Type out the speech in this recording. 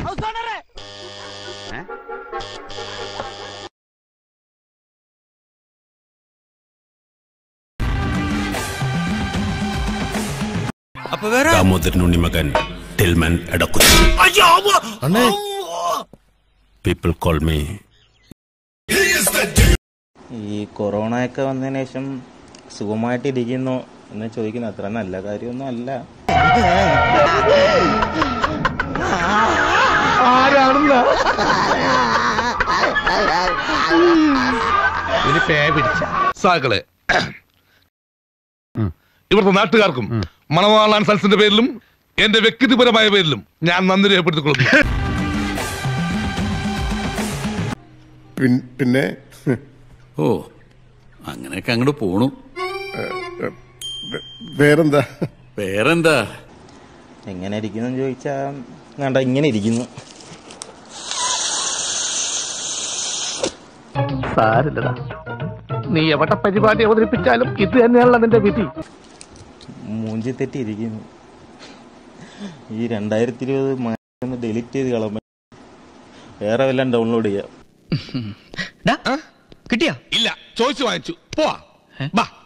ദാമോദരൻ ഉണ്ണിമകൻ ടിൽമൻ എടക്കുതി പീപ്പിൾ കോൾ മീ ഈ കൊറോണ ഒക്കെ വന്നതിന് ശേഷം സുഖമായിട്ടിരിക്കുന്നു എന്ന് ചോദിക്കുന്നത് അത്ര നല്ല കാര്യമൊന്നും അല്ല സാക്കളെ ഇവിടുത്തെ നാട്ടുകാർക്കും മണവാളാൻ സൽസിന്റെ പേരിലും എന്റെ വ്യക്തിപരമായ പേരിലും ഞാൻ നന്ദി രേഖപ്പെടുത്തിക്കൊള്ളുന്നു പിന്നെ ഓ അങ്ങനെയൊക്കെ അങ്ങോട്ട് പോണു വേറെന്താ വേറെന്താ എങ്ങനെ ഇരിക്കുന്നു ചോദിച്ചാൽ വേണ്ട ഇങ്ങനെ ഇരിക്കുന്നു സാരില്ലടാ നീ എവിടെ പരിപാടി അവതരിപ്പിച്ചാലും ഇത് തന്നെയാണല്ലോ നിന്റെ വിധി മൂഞ്ചി തെറ്റി ഇരിക്കുന്നു ഈ രണ്ടായിരത്തി ഇരുപത് ഒന്ന് ഡിലീറ്റ് ചെയ്ത് കളയുമ്പോൾ വേറെ വല്ലതും ഡൗൺലോഡ് ചെയ്യാം കിട്ടിയാ ഇല്ല ചോദിച്ചു വാങ്ങിച്ചു പോവാ ബാ